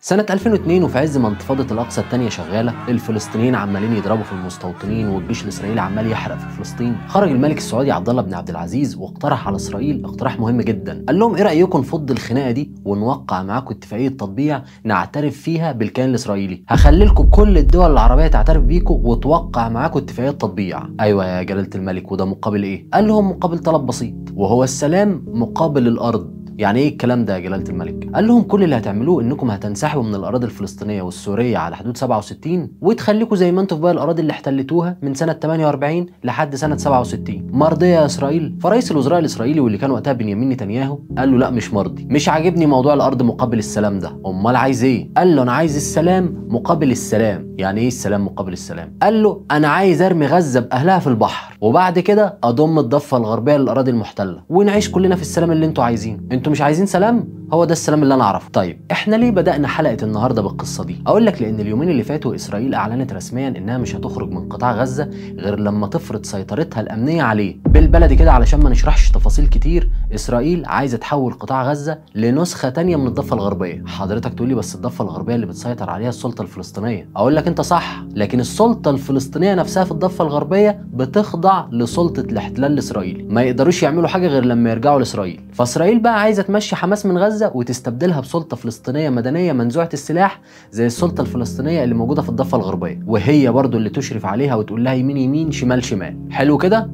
سنة 2002 وفي عز ما انتفاضة الأقصى الثانية شغالة، الفلسطينيين عمالين يضربوا في المستوطنين والجيش الإسرائيلي عمال يحرق في فلسطين، خرج الملك السعودي عبد الله بن عبد العزيز واقترح على إسرائيل اقتراح مهم جدا، قال لهم إيه رأيكم نفض الخناقة دي ونوقع معاكم اتفاقية تطبيع نعترف فيها بالكيان الإسرائيلي، هخلي لكم كل الدول العربية تعترف بيكم وتوقع معاكم اتفاقية تطبيع، أيوة يا جلالة الملك وده مقابل إيه؟ قال لهم مقابل طلب بسيط وهو السلام مقابل الأرض يعني ايه الكلام ده يا جلاله الملك؟ قال لهم كل اللي هتعملوه انكم هتنسحبوا من الاراضي الفلسطينيه والسوريه على حدود 67 وتخليكم زي ما انتم في باقي الاراضي اللي احتلتوها من سنه 48 لحد سنه 67 مرضيه يا اسرائيل؟ فرئيس الوزراء الاسرائيلي واللي كان وقتها بنيامين نتنياهو قال له لا مش مرضي مش عاجبني موضوع الارض مقابل السلام ده امال عايز ايه؟ قال له انا عايز السلام مقابل السلام يعني ايه السلام مقابل السلام؟ قال له انا عايز ارمي غزه باهلها في البحر وبعد كده اضم الضفه الغربيه للاراضي المحتله ونعيش كلنا في السلام اللي انتوا عايزينه انتوا مش عايزين سلام هو ده السلام اللي انا اعرفه طيب احنا ليه بدانا حلقه النهارده بالقصه دي اقول لك لان اليومين اللي فاتوا اسرائيل اعلنت رسميا انها مش هتخرج من قطاع غزه غير لما تفرض سيطرتها الامنيه عليه بالبلدي كده علشان ما نشرحش تفاصيل كتير اسرائيل عايزه تحول قطاع غزه لنسخه تانية من الضفه الغربيه حضرتك تقول لي بس الضفه الغربيه اللي بتسيطر عليها السلطه الفلسطينيه اقول لك انت صح لكن السلطه الفلسطينيه نفسها في الضفه الغربيه بتخضع لسلطه الاحتلال الاسرائيلي ما يقدروش يعملوا حاجه غير لما يرجعوا لاسرائيل فاسرائيل بقى عايزه تمشي حماس من غزه وتستبدلها بسلطه فلسطينيه مدنيه منزوعه السلاح زي السلطه الفلسطينيه اللي موجوده في الضفه الغربيه وهي برضو اللي تشرف عليها وتقول لها يمين يمين شمال شمال حلو كده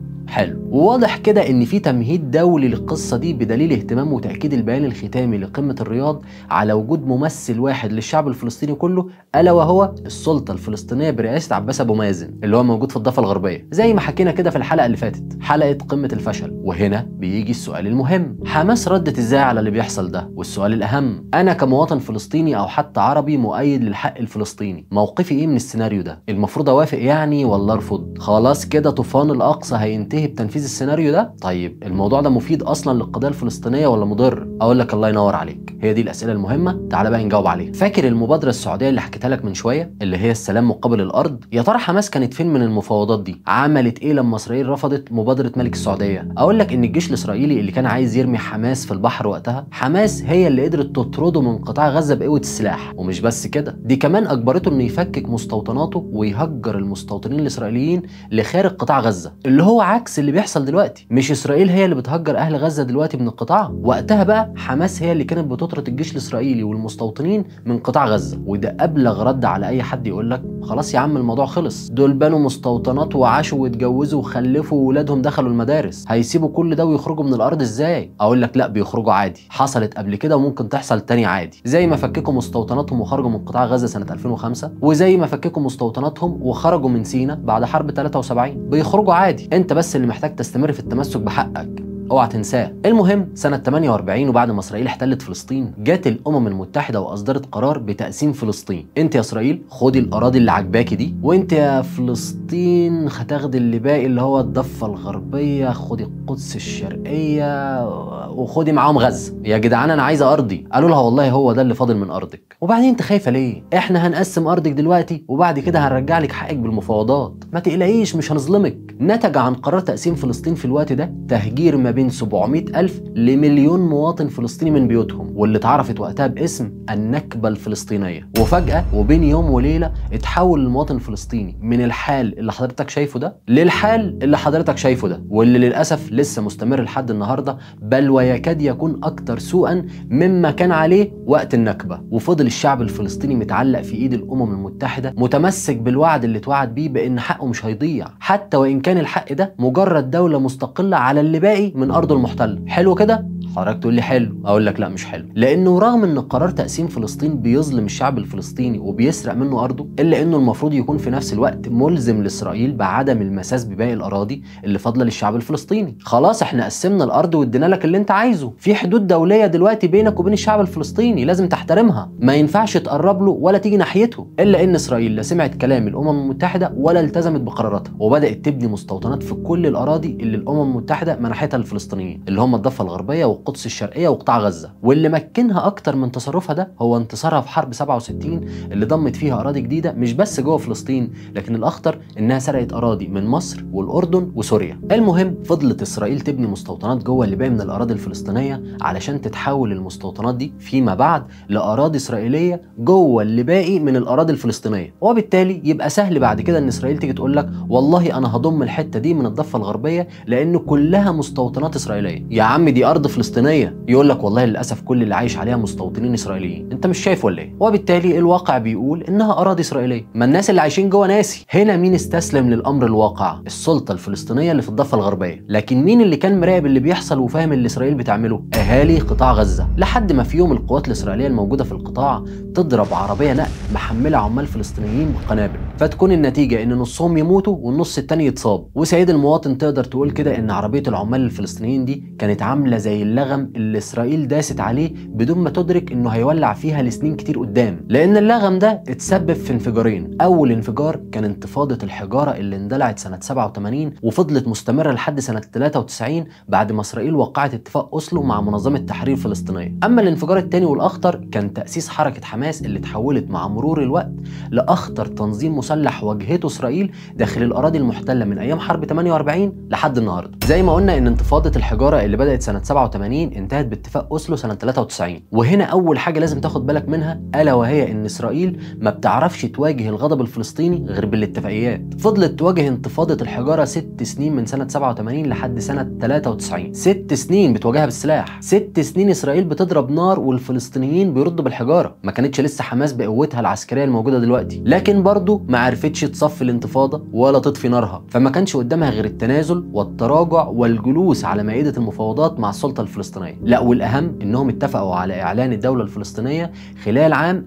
حلو وواضح كده ان في تمهيد دولي للقصه دي بدليل اهتمام وتاكيد البيان الختامي لقمه الرياض على وجود ممثل واحد للشعب الفلسطيني كله الا وهو السلطه الفلسطينيه برئاسه عباس ابو مازن اللي هو موجود في الضفه الغربيه زي ما حكينا كده في الحلقه اللي فاتت حلقه قمه الفشل وهنا بيجي السؤال المهم حماس ردت ازاي على اللي بيحصل ده والسؤال الاهم انا كمواطن فلسطيني او حتى عربي مؤيد للحق الفلسطيني موقفي ايه من السيناريو ده المفروض اوافق يعني ولا ارفض خلاص كده طوفان الاقصى هينتهي بتنفيذ السيناريو ده طيب الموضوع ده مفيد اصلا للقضيه الفلسطينيه ولا مضر اقول لك الله ينور عليك هي دي الاسئله المهمه تعالى بقى نجاوب عليها فاكر المبادره السعوديه اللي حكيتها لك من شويه اللي هي السلام مقابل الارض يا ترى حماس كانت فين من المفاوضات دي عملت ايه لما اسرائيل رفضت مبادره ملك السعوديه اقول لك ان الجيش الاسرائيلي اللي كان عايز يرمي حماس في البحر وقتها حماس هي اللي قدرت تطرده من قطاع غزه بقوه السلاح ومش بس كده دي كمان اجبرته انه يفكك مستوطناته ويهجر المستوطنين الاسرائيليين لخارج قطاع غزه اللي هو عكس اللي بيحصل دلوقتي مش اسرائيل هي اللي بتهجر اهل غزه دلوقتي من القطاع وقتها بقى حماس هي اللي كانت بتطرد الجيش الاسرائيلي والمستوطنين من قطاع غزه وده ابلغ رد على اي حد يقول لك خلاص يا عم الموضوع خلص دول بنوا مستوطنات وعاشوا واتجوزوا وخلفوا وولادهم دخلوا المدارس هيسيبوا كل ده ويخرجوا من الارض ازاي اقول لك لا بيخرجوا عادي حصلت قبل كده وممكن تحصل تاني عادي زي ما فككوا مستوطناتهم وخرجوا من قطاع غزه سنه 2005 وزي ما فككوا مستوطناتهم وخرجوا من سينا بعد حرب 73 بيخرجوا عادي انت بس اللي محتاج تستمر في التمسك بحقك اوعى تنساه المهم سنة 48 وبعد ما اسرائيل احتلت فلسطين جت الامم المتحدة واصدرت قرار بتقسيم فلسطين انت يا اسرائيل خدي الاراضي اللي عجباكي دي وانت يا فلسطين هتاخدي اللي باقي اللي هو الضفة الغربية خدي القدس الشرقية وخدي معاهم غزة يا جدعان انا عايزة ارضي قالوا لها والله هو ده اللي فاضل من ارضك وبعدين انت خايفة ليه احنا هنقسم ارضك دلوقتي وبعد كده هنرجع لك حقك بالمفاوضات ما تقلقيش مش هنظلمك نتج عن قرار تقسيم فلسطين في الوقت ده تهجير ما بين 700 ألف لمليون مواطن فلسطيني من بيوتهم واللي اتعرفت وقتها باسم النكبة الفلسطينية وفجأة وبين يوم وليلة اتحول المواطن الفلسطيني من الحال اللي حضرتك شايفه ده للحال اللي حضرتك شايفه ده واللي للأسف لسه مستمر لحد النهاردة بل ويكاد يكون أكثر سوءا مما كان عليه وقت النكبة وفضل الشعب الفلسطيني متعلق في إيد الأمم المتحدة متمسك بالوعد اللي اتوعد بيه بأن حقه مش هيضيع حتى وإن كان الحق ده مجرد دولة مستقلة على اللي باقي من أرضه المحتلة حلو كده حضرتك تقول لي حلو اقول لك لا مش حلو لانه رغم ان قرار تقسيم فلسطين بيظلم الشعب الفلسطيني وبيسرق منه ارضه الا انه المفروض يكون في نفس الوقت ملزم لاسرائيل بعدم المساس بباقي الاراضي اللي فاضله للشعب الفلسطيني خلاص احنا قسمنا الارض وادينا لك اللي انت عايزه في حدود دوليه دلوقتي بينك وبين الشعب الفلسطيني لازم تحترمها ما ينفعش تقرب له ولا تيجي ناحيته الا ان اسرائيل لا سمعت كلام الامم المتحده ولا التزمت بقراراتها وبدات تبني مستوطنات في كل الاراضي اللي الامم المتحده منحتها للفلسطينيين اللي هم الضفه الغربيه والقدس الشرقيه وقطاع غزه واللي مكنها اكتر من تصرفها ده هو انتصارها في حرب 67 اللي ضمت فيها اراضي جديده مش بس جوه فلسطين لكن الاخطر انها سرقت اراضي من مصر والاردن وسوريا المهم فضلت اسرائيل تبني مستوطنات جوه اللي باقي من الاراضي الفلسطينيه علشان تتحول المستوطنات دي فيما بعد لاراضي اسرائيليه جوه اللي باقي من الاراضي الفلسطينيه وبالتالي يبقى سهل بعد كده ان اسرائيل تيجي تقول لك والله انا هضم الحته دي من الضفه الغربيه لان كلها مستوطنات اسرائيليه يا عم دي ارض فلسطينيه يقول لك والله للاسف كل اللي عايش عليها مستوطنين اسرائيليين انت مش شايف ولا ايه وبالتالي الواقع بيقول انها اراضي اسرائيليه ما الناس اللي عايشين جوه ناسي هنا مين استسلم للامر الواقع السلطه الفلسطينيه اللي في الضفه الغربيه لكن مين اللي كان مراقب اللي بيحصل وفاهم اللي اسرائيل بتعمله اهالي قطاع غزه لحد ما في يوم القوات الاسرائيليه الموجوده في القطاع تضرب عربيه نقل محمله عمال فلسطينيين بقنابل فتكون النتيجه ان نصهم يموتوا والنص التاني يتصاب وسيد المواطن تقدر تقول كده ان عربيه العمال الفلسطينيين دي كانت عامله زي اللغم اللي اسرائيل داست عليه بدون ما تدرك انه هيولع فيها لسنين كتير قدام لان اللغم ده اتسبب في انفجارين اول انفجار كان انتفاضه الحجاره اللي اندلعت سنه 87 وفضلت مستمره لحد سنه 93 بعد ما اسرائيل وقعت اتفاق اوسلو مع منظمه تحرير فلسطينيه اما الانفجار الثاني والاخطر كان تاسيس حركه حماس اللي اتحولت مع مرور الوقت لاخطر تنظيم مسلح واجهته اسرائيل داخل الاراضي المحتله من ايام حرب 48 لحد النهارده زي ما قلنا ان انتفاضه الحجاره اللي بدات سنه 87 انتهت باتفاق اوسلو سنه 93 وهنا اول حاجه لازم تاخد بالك منها الا وهي ان اسرائيل ما بتعرفش تواجه الغضب الفلسطيني غير بالاتفاقيات فضلت تواجه انتفاضه الحجاره ست سنين من سنه 87 لحد سنه 93 ست سنين بتواجهها بالسلاح ست سنين اسرائيل بتضرب نار والفلسطينيين بيردوا بالحجاره ما كانتش لسه حماس بقوتها العسكريه الموجوده دلوقتي لكن برضه ما عرفتش تصفي الانتفاضه ولا تطفي نارها فما كانش قدامها غير التنازل والتراجع والجلوس على مائده المفاوضات مع السلطه الفلسطينيه لا والاهم انهم اتفقوا على اعلان الدوله الفلسطينيه خلال عام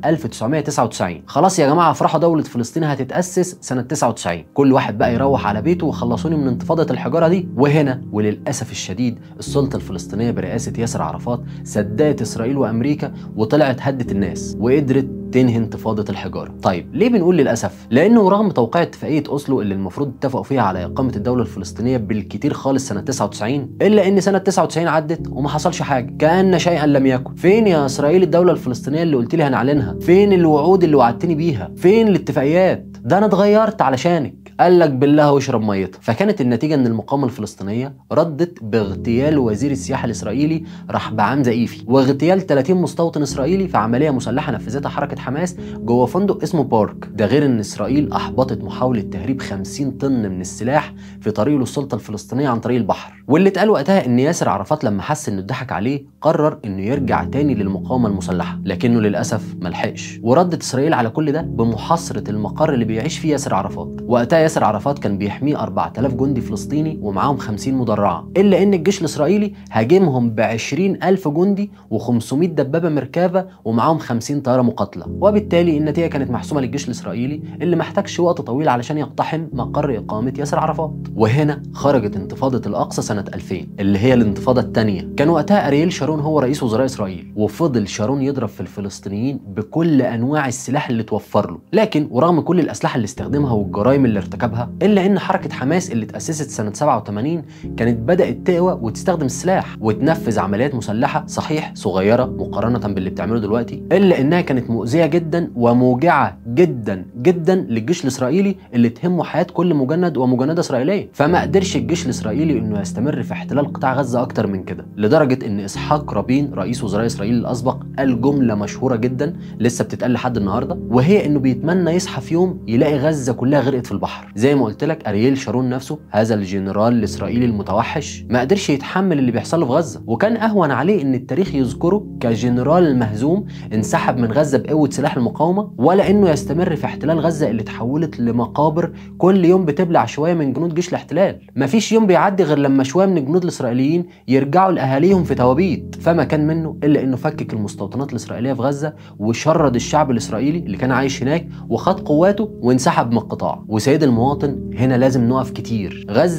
1999 خلاص يا جماعه افرحوا دوله فلسطين هتتاسس سنه 99 كل واحد بقى يروح على بيته وخلصوني من انتفاضه الحجاره دي وهنا وللاسف الشديد السلطه الفلسطينيه برئاسه ياسر عرفات صدقت اسرائيل وامريكا وطلعت هدت الناس وقدرت تنهي انتفاضه الحجاره. طيب ليه بنقول للاسف؟ لانه رغم توقيع اتفاقيه اوسلو اللي المفروض اتفقوا فيها على اقامه الدوله الفلسطينيه بالكتير خالص سنه 99 الا ان سنه 99 عدت وما حصلش حاجه، كان شيئا لم يكن. فين يا اسرائيل الدوله الفلسطينيه اللي قلت لي هنعلنها؟ فين الوعود اللي وعدتني بيها؟ فين الاتفاقيات؟ ده انا اتغيرت علشانك. قال لك بالله واشرب ميتها فكانت النتيجه ان المقاومه الفلسطينيه ردت باغتيال وزير السياحه الاسرائيلي رحبعام زئيفي واغتيال 30 مستوطن اسرائيلي في عمليه مسلحه نفذتها حركه حماس جوه فندق اسمه بارك ده غير ان اسرائيل احبطت محاوله تهريب 50 طن من السلاح في طريقه للسلطه الفلسطينيه عن طريق البحر واللي اتقال وقتها ان ياسر عرفات لما حس انه اتضحك عليه قرر انه يرجع تاني للمقاومه المسلحه لكنه للاسف ملحقش وردت اسرائيل على كل ده بمحاصره المقر اللي بيعيش فيه ياسر عرفات وقتها ياسر عرفات كان بيحميه 4000 جندي فلسطيني ومعاهم 50 مدرعه الا ان الجيش الاسرائيلي هاجمهم ب 20000 جندي و500 دبابه مركبه ومعاهم 50 طياره مقاتله وبالتالي النتيجه كانت محسومه للجيش الاسرائيلي اللي ما احتاجش وقت طويل علشان يقتحم مقر اقامه ياسر عرفات وهنا خرجت انتفاضه الاقصى سنه 2000 اللي هي الانتفاضه الثانيه كان وقتها ارييل شارون هو رئيس وزراء اسرائيل وفضل شارون يضرب في الفلسطينيين بكل انواع السلاح اللي توفر له لكن ورغم كل الاسلحه اللي استخدمها والجرائم اللي ارتكبها الا ان حركه حماس اللي اتاسست سنه 87 كانت بدات تقوى وتستخدم السلاح وتنفذ عمليات مسلحه صحيح صغيره مقارنه باللي بتعمله دلوقتي الا انها كانت مؤذيه جدا وموجعه جدا جدا للجيش الاسرائيلي اللي تهمه حياه كل مجند ومجنده اسرائيليه فما قدرش الجيش الاسرائيلي انه يستمر في احتلال قطاع غزه اكتر من كده لدرجه ان اسحاق رابين رئيس وزراء اسرائيل الاسبق قال جمله مشهوره جدا لسه بتتقال لحد النهارده وهي انه بيتمنى يصحى في يوم يلاقي غزه كلها غرقت في البحر زي ما قلت لك ارييل شارون نفسه هذا الجنرال الاسرائيلي المتوحش ما قدرش يتحمل اللي بيحصل له في غزه وكان اهون عليه ان التاريخ يذكره كجنرال المهزوم انسحب من غزه بقوه سلاح المقاومه ولا انه يستمر في احتلال غزه اللي اتحولت لمقابر كل يوم بتبلع شويه من جنود جيش الاحتلال مفيش يوم بيعدي غير لما شويه من الجنود الاسرائيليين يرجعوا لاهاليهم في توابيت فما كان منه الا انه فكك المستوطنات الاسرائيليه في غزه وشرد الشعب الاسرائيلي اللي كان عايش هناك وخد قواته وانسحب من القطاع وسيد المواطن هنا لازم نقف كتير غزه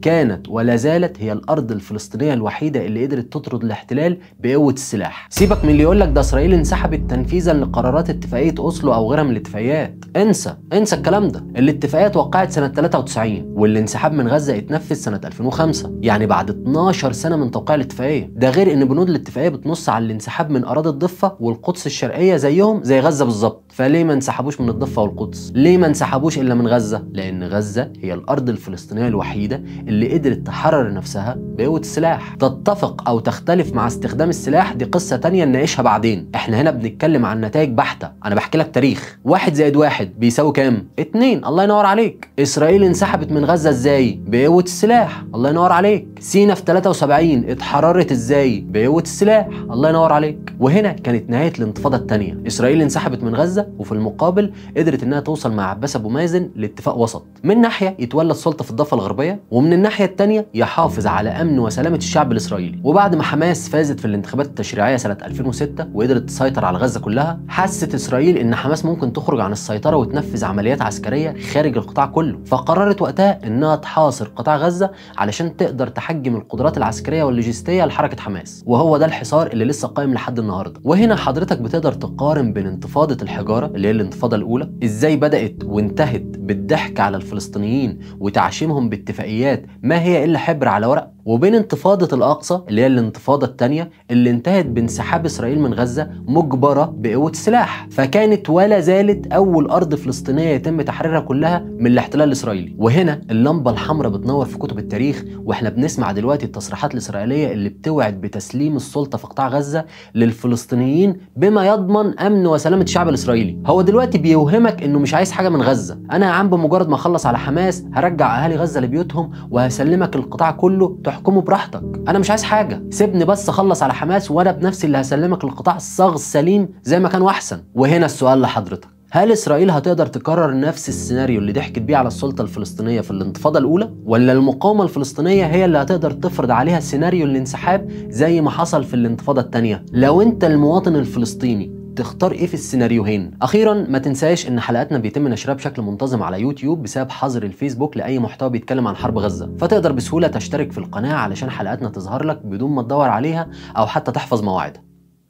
كانت ولا زالت هي الارض الفلسطينيه الوحيده اللي قدرت تطرد الاحتلال بقوه السلاح سيبك من اللي يقول لك ده اسرائيل انسحبت تنفيذا لقرارات اتفاقيه اوسلو او غيرها من الاتفاقيات انسى انسى الكلام ده الاتفاقيه اتوقعت سنه 93 والانسحاب من غزه اتنفذ سنه 2005 يعني بعد 12 سنه من توقيع الاتفاقيه ده غير ان بنود الاتفاقيه بتنص على الانسحاب من اراضي الضفه والقدس الشرقيه زيهم زي غزه بالظبط فليه ما انسحبوش من الضفه والقدس ليه ما انسحبوش الا من غزه لان غزه هي الارض الفلسطينيه الوحيده اللي قدرت تحرر نفسها بقوه السلاح تتفق او تختلف مع استخدام السلاح دي قصه تانية نناقشها بعدين احنا هنا بنتكلم عن نتائج بحته انا بحكي لك تاريخ واحد زائد واحد بيساوي كام اتنين الله ينور عليك اسرائيل انسحبت من غزه ازاي بقوه السلاح الله ينور عليك سينا في 73 اتحررت ازاي بقوه السلاح الله ينور عليك وهنا كانت نهايه الانتفاضه الثانيه اسرائيل انسحبت من غزه وفي المقابل قدرت انها توصل مع عباس ابو مازن لاتفاق وسط من ناحيه يتولى السلطه في الضفه الغربيه ومن الناحيه الثانيه يحافظ على امن وسلامه الشعب الاسرائيلي وبعد ما حماس فازت في الانتخابات التشريعيه سنه 2006 وقدرت تسيطر على غزه كلها حست اسرائيل ان حماس ممكن تخرج عن السيطره وتنفذ عمليات عسكريه خارج القطاع كله فقررت وقتها انها تحاصر قطاع غزه علشان تقدر تحجم القدرات العسكريه واللوجستيه لحركه حماس وهو ده الحصار اللي لسه قائم لحد النهارده وهنا حضرتك بتقدر تقارن بين انتفاضه الحجاره اللي هي الانتفاضه الاولى ازاي بدات وانتهت بالضحك على الفلسطينيين وتعشيمهم باتفاقيات ما هي الا حبر على ورق وبين انتفاضة الأقصى اللي هي الانتفاضة الثانية اللي انتهت بانسحاب إسرائيل من غزة مجبرة بقوة السلاح فكانت ولا زالت أول أرض فلسطينية يتم تحريرها كلها من الاحتلال الإسرائيلي وهنا اللمبة الحمراء بتنور في كتب التاريخ وإحنا بنسمع دلوقتي التصريحات الإسرائيلية اللي بتوعد بتسليم السلطة في قطاع غزة للفلسطينيين بما يضمن أمن وسلامة الشعب الإسرائيلي هو دلوقتي بيوهمك إنه مش عايز حاجة من غزة أنا يا عم بمجرد ما أخلص على حماس هرجع أهالي غزة لبيوتهم وهسلمك القطاع كله تحكمه براحتك انا مش عايز حاجه سيبني بس اخلص على حماس وانا بنفسي اللي هسلمك القطاع الصاغ السليم زي ما كان واحسن وهنا السؤال لحضرتك هل اسرائيل هتقدر تكرر نفس السيناريو اللي ضحكت بيه على السلطه الفلسطينيه في الانتفاضه الاولى ولا المقاومه الفلسطينيه هي اللي هتقدر تفرض عليها سيناريو الانسحاب زي ما حصل في الانتفاضه الثانيه لو انت المواطن الفلسطيني تختار ايه في السيناريوهين اخيرا ما تنساش ان حلقاتنا بيتم نشرها بشكل منتظم على يوتيوب بسبب حظر الفيسبوك لاي محتوى بيتكلم عن حرب غزه فتقدر بسهوله تشترك في القناه علشان حلقاتنا تظهر لك بدون ما تدور عليها او حتى تحفظ مواعيدها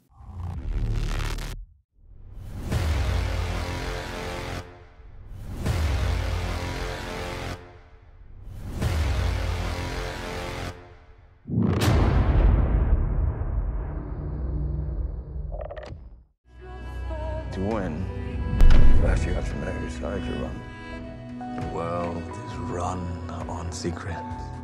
To win, first you have to know whose side you're on. The world is run on secrets.